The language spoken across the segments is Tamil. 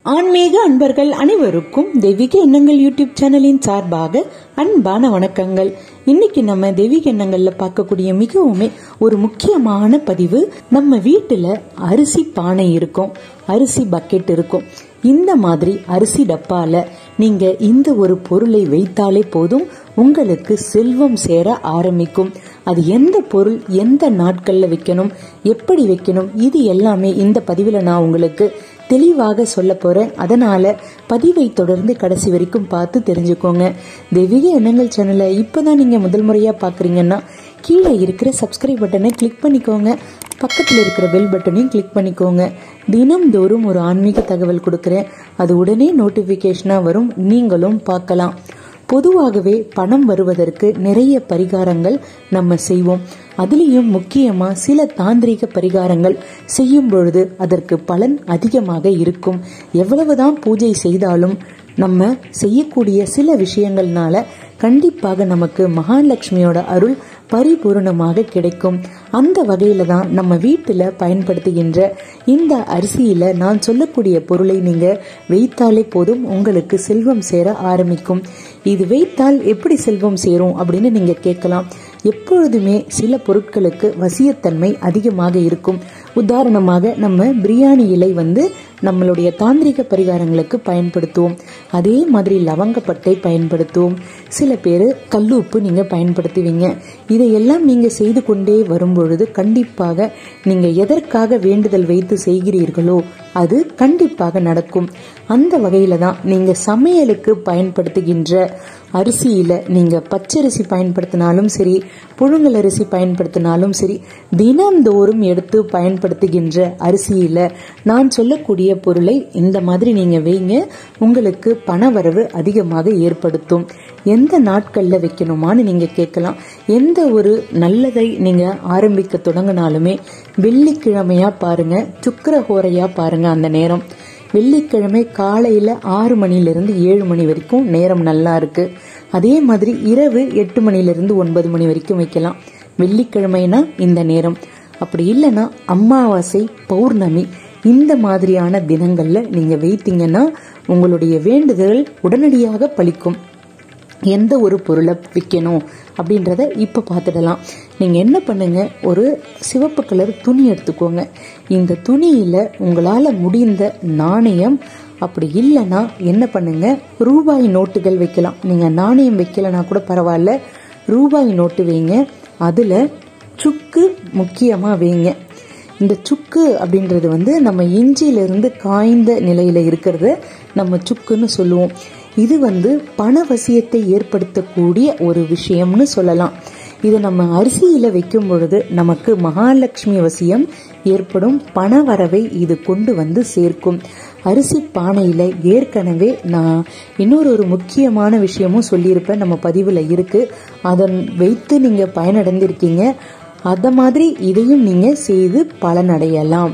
ஆன்மீக அன்பர்கள் அனைவருக்கும் தெய்வீக எண்ணங்கள் யூடியூப் சேனலின் சார்பாக அன்பான வணக்கங்கள் இன்னைக்கு நம்ம தெய்வீக எண்ணங்கள்ல பார்க்கக்கூடிய மிகவுமே ஒரு முக்கியமான பதிவு நம்ம வீட்டுல அரிசி பானை இருக்கும் அரிசி பக்கெட் இருக்கும் இந்த மாதிரி அரிசி டப்பால நீங்க இந்த ஒரு பொருளை வைத்தாலே போதும் உங்களுக்கு செல்வம் சேர ஆரம்பிக்கும் அது எந்த பொருள் எந்த நாட்கள்ல வைக்கணும் எப்படி வைக்கணும் இது எல்லாமே இந்த பதிவுல நான் உங்களுக்கு தெளிவாக சொல்ல போறேன் அதனால பதிவை தொடர்ந்து கடைசி வரைக்கும் பார்த்து தெரிஞ்சுக்கோங்க தெய்வீக எண்ணங்கள் சேனலை இப்பதான் நீங்க முதல் முறையா பாக்குறீங்கன்னா கீழே இருக்கிற சப்ஸ்கிரைப் பட்டனை கிளிக் பண்ணிக்கோங்க பக்கத்தில் இருக்கிற பெல் பட்டனையும் கிளிக் பண்ணிக்கோங்க தினம்தோறும் ஒரு ஆன்மீக தகவல் கொடுக்குறேன் அது உடனே நோட்டிபிகேஷனா வரும் நீங்களும் பார்க்கலாம் பொதுவாகவே பணம் வருவதற்கு நிறைய பரிகாரங்கள் நம்ம செய்வோம் அதுலேயும் முக்கியமா சில தாந்திரிக பரிகாரங்கள் செய்யும் பொழுது அதற்கு பலன் அதிகமாக இருக்கும் எவ்வளவுதான் பூஜை செய்தாலும் நம்ம செய்யக்கூடிய சில விஷயங்கள்னால கண்டிப்பாக நமக்கு மகாலட்சுமியோட அருள் பரிபூர்ணமாக கிடைக்கும் அந்த வகையில தான் நம்ம வீட்டுல பயன்படுத்துகின்ற இந்த அரிசியில நான் சொல்லக்கூடிய பொருளை நீங்க வைத்தாலே போதும் உங்களுக்கு செல்வம் சேர ஆரம்பிக்கும் இது வைத்தால் எப்படி செல்வம் சேரும் அப்படின்னு நீங்க கேட்கலாம் எப்பொழுதுமே சில பொருட்களுக்கு வசியத்தன்மை அதிகமாக இருக்கும் உதாரணமாக நம்ம பிரியாணி இலை வந்து நம்மளுடைய தாந்திரிக பரிகாரங்களுக்கு பயன்படுத்துவோம் அதே மாதிரி லவங்கப்பட்டை பயன்படுத்துவோம் சில பேர் கல்லுப்பு நீங்க பயன்படுத்துவீங்க இதையெல்லாம் நீங்க செய்து கொண்டே வரும் பொழுது கண்டிப்பாக நீங்க எதற்காக வேண்டுதல் வைத்து செய்கிறீர்களோ அது கண்டிப்பாக நடக்கும் அந்த வகையில தான் நீங்க சமையலுக்கு பயன்படுத்துகின்ற அரிசியில நீங்க பச்சரிசி பயன்படுத்தினாலும் சரி புழுங்கல் அரிசி பயன்படுத்தினாலும் சரி தினந்தோறும் எடுத்து பயன்படுத்துகின்ற அரிசியில நான் சொல்லக்கூடிய பொருளை இந்த மாதிரி நீங்க வைங்க உங்களுக்கு பணவரவு அதிகமாக ஏற்படுத்தும் எந்த நாட்கள்ல வைக்கணுமான்னு நீங்க கேட்கலாம் எந்த ஒரு நல்லதை நீங்க ஆரம்பிக்க தொடங்கினாலுமே வெள்ளிக்கிழமையா பாருங்க சுக்கரஹோரையா பாருங்க அந்த நேரம் வெள்ளிக்கிழமை காலையில ஆறு மணிலிருந்து ஏழு மணி வரைக்கும் நேரம் நல்லா இருக்கு அதே மாதிரி இரவு எட்டு மணிலிருந்து ஒன்பது மணி வரைக்கும் வைக்கலாம் வெள்ளிக்கிழமைனா இந்த நேரம் அப்படி இல்லைன்னா அமாவாசை பௌர்ணமி இந்த மாதிரியான தினங்கள்ல நீங்க வைத்தீங்கன்னா உங்களுடைய வேண்டுதல் உடனடியாக பலிக்கும் எந்த ஒரு பொருளை விற்கணும் அப்படின்றத இப்போ பார்த்துடலாம் நீங்கள் என்ன பண்ணுங்க ஒரு சிவப்பு கலர் துணி எடுத்துக்கோங்க இந்த துணியில் உங்களால் முடிந்த நாணயம் அப்படி இல்லைன்னா என்ன பண்ணுங்க ரூபாய் நோட்டுகள் வைக்கலாம் நீங்கள் நாணயம் வைக்கலனா கூட பரவாயில்ல ரூபாய் நோட்டு வைங்க அதில் சுக்கு முக்கியமாக வைங்க இந்த சுக்கு அப்படின்றது வந்து நம்ம இஞ்சியிலிருந்து காய்ந்த நிலையில இருக்கிறத நம்ம சுக்குன்னு சொல்லுவோம் இது வந்து பணவசியத்தை ஏற்படுத்தக்கூடிய ஒரு விஷயம்னு சொல்லலாம் இதை நம்ம அரிசியில வைக்கும் பொழுது நமக்கு மகாலட்சுமி வசியம் ஏற்படும் பணவரவை இது கொண்டு வந்து சேர்க்கும் அரிசி பானையில ஏற்கனவே நான் இன்னொரு ஒரு முக்கியமான விஷயமும் சொல்லியிருப்பேன் நம்ம பதிவுல இருக்கு அதன் வைத்து நீங்க பயனடைந்திருக்கீங்க அத மாதிரி இதையும் நீங்க செய்து பலனடையலாம்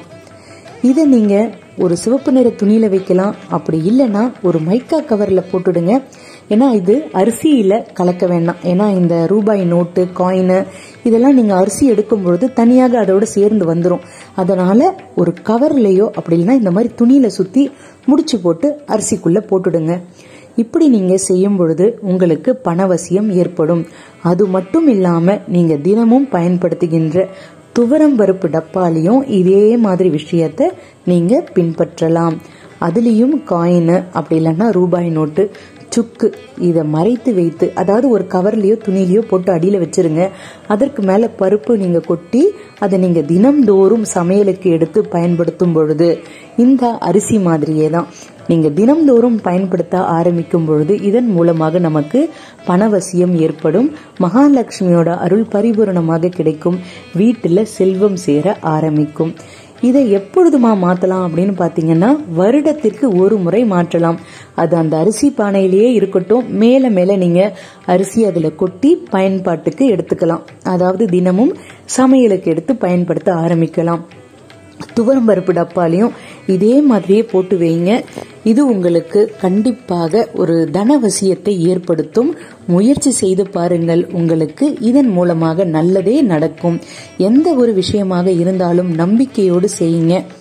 இதை நீங்க ஒரு சிவப்பு நிற துணியில வைக்கலாம் அப்படி இல்லைன்னா ஒரு மைக்கா கவர்ல போட்டுடுங்க ஏன்னா இது அரிசியில கலக்க வேண்டாம் ஏன்னா இந்த ரூபாய் நோட்டு காயின் இதெல்லாம் நீங்க அரிசி எடுக்கும் பொழுது தனியாக அதோட சேர்ந்து வந்துடும் அதனால ஒரு கவர்லயோ அப்படி இல்லைன்னா இந்த மாதிரி துணியில சுத்தி முடிச்சு போட்டு அரிசிக்குள்ள போட்டுடுங்க இப்படி நீங்க செய்யும் பொழுது உங்களுக்கு பணவசியம் ஏற்படும் அது மட்டும் இல்லாம நீங்க தினமும் பயன்படுத்துகின்ற துவரம் பருப்பு டப்பாலையும் இதே மாதிரி விஷயத்த நீங்க பின்பற்றலாம் அதுலேயும் காயின் அப்படி இல்லைன்னா ரூபாய் நோட்டு சுக்கு இதை மறைத்து வைத்து அதாவது ஒரு கவர்லயோ துணிலையோ போட்டு அடியில் வச்சிருங்க அதற்கு மேலே பருப்பு நீங்கள் கொட்டி அதை நீங்கள் தினம்தோறும் சமையலுக்கு எடுத்து பயன்படுத்தும் பொழுது இந்த அரிசி மாதிரியே தான் நீங்கள் தினம்தோறும் பயன்படுத்த ஆரம்பிக்கும் பொழுது இதன் மூலமாக நமக்கு பணவசியம் ஏற்படும் மகாலட்சுமியோட அருள் பரிபூரணமாக கிடைக்கும் வீட்டில் செல்வம் சேர ஆரம்பிக்கும் இதை எப்பொழுதுமா மாத்தலாம் அப்படின்னு பாத்தீங்கன்னா வருடத்திற்கு ஒரு முறை மாற்றலாம் அது அந்த அரிசி பானையிலேயே இருக்கட்டும் மேல மேல நீங்க அரிசி அதுல கொட்டி பயன்பாட்டுக்கு எடுத்துக்கலாம் அதாவது தினமும் சமையலுக்கு எடுத்து பயன்படுத்த ஆரம்பிக்கலாம் துவரம் பருப்பு டப்பாலையும் இதே மாதிரியே போட்டு வைங்க இது உங்களுக்கு கண்டிப்பாக ஒரு தனவசியத்தை ஏற்படுத்தும் முயற்சி செய்து பாருங்கள் உங்களுக்கு இதன் மூலமாக நல்லதே நடக்கும் எந்த ஒரு விஷயமாக இருந்தாலும் நம்பிக்கையோடு செய்யுங்க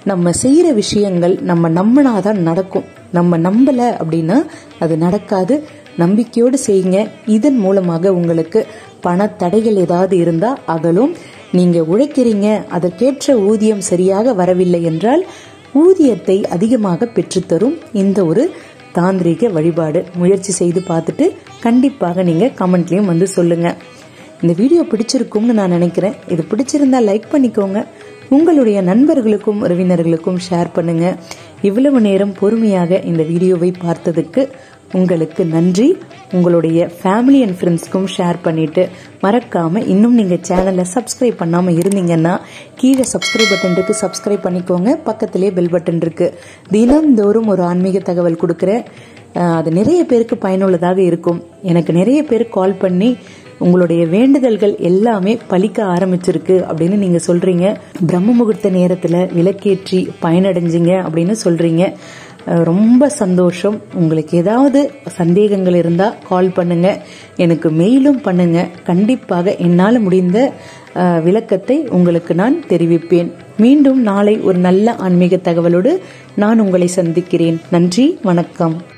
நம்ம செய்யற விஷயங்கள் நம்ம நம்பினாதான் நடக்கும் நம்ம நம்பல அப்படின்னா அது நடக்காது நம்பிக்கையோடு செய்யுங்க இதன் மூலமாக உங்களுக்கு பண தடைகள் ஏதாவது இருந்தா அகலும் நீங்க உழைக்கிறீங்க அதற்கேற்ற ஊதியம் சரியாக வரவில்லை என்றால் ஊதியத்தை அதிகமாக பெற்றுத்தரும் இந்த ஒரு தாந்திரிக வழிபாடு முயற்சி செய்து பார்த்துட்டு கண்டிப்பாக நீங்க கமெண்ட்லயும் வந்து சொல்லுங்க இந்த வீடியோ பிடிச்சிருக்கும்னு நான் நினைக்கிறேன் இது பிடிச்சிருந்தா லைக் பண்ணிக்கோங்க உங்களுடைய நண்பர்களுக்கும் உறவினர்களுக்கும் ஷேர் பண்ணுங்க இவ்வளவு நேரம் பொறுமையாக இந்த வீடியோவை பார்த்ததுக்கு உங்களுக்கு நன்றி உங்களுடைய ஃபேமிலி அண்ட் ஃப்ரெண்ட்ஸ்க்கும் ஷேர் பண்ணிட்டு மறக்காம இன்னும் நீங்க சேனலை சப்ஸ்கிரைப் பண்ணாம இருந்தீங்கன்னா கீழே சப்ஸ்கிரைப் பட்டன் இருக்கு சப்ஸ்கிரைப் பண்ணிக்கோங்க பக்கத்திலே பெல் பட்டன் இருக்கு தினம்தோறும் ஒரு ஆன்மீக தகவல் கொடுக்குறேன் அஹ் அது நிறைய பேருக்கு பயனுள்ளதாக இருக்கும் எனக்கு நிறைய பேர் கால் பண்ணி உங்களுடைய வேண்டுதல்கள் எல்லாமே பலிக்க ஆரம்பிச்சிருக்கு அப்படின்னு நீங்க சொல்றீங்க பிரம்ம முகூர்த்த நேரத்துல விளக்கேற்றி பயனடைஞ்சிங்க அப்படின்னு சொல்றீங்க அஹ் ரொம்ப சந்தோஷம் உங்களுக்கு ஏதாவது சந்தேகங்கள் இருந்தா கால் பண்ணுங்க எனக்கு மெயிலும் பண்ணுங்க கண்டிப்பாக என்னால் முடிந்த அஹ், விளக்கத்தை உங்களுக்கு நான் தெரிவிப்பேன் மீண்டும் நாளை ஒரு நல்ல ஆன்மீக தகவலோடு நான் உங்களை சந்திக்கிறேன் நன்றி வணக்கம்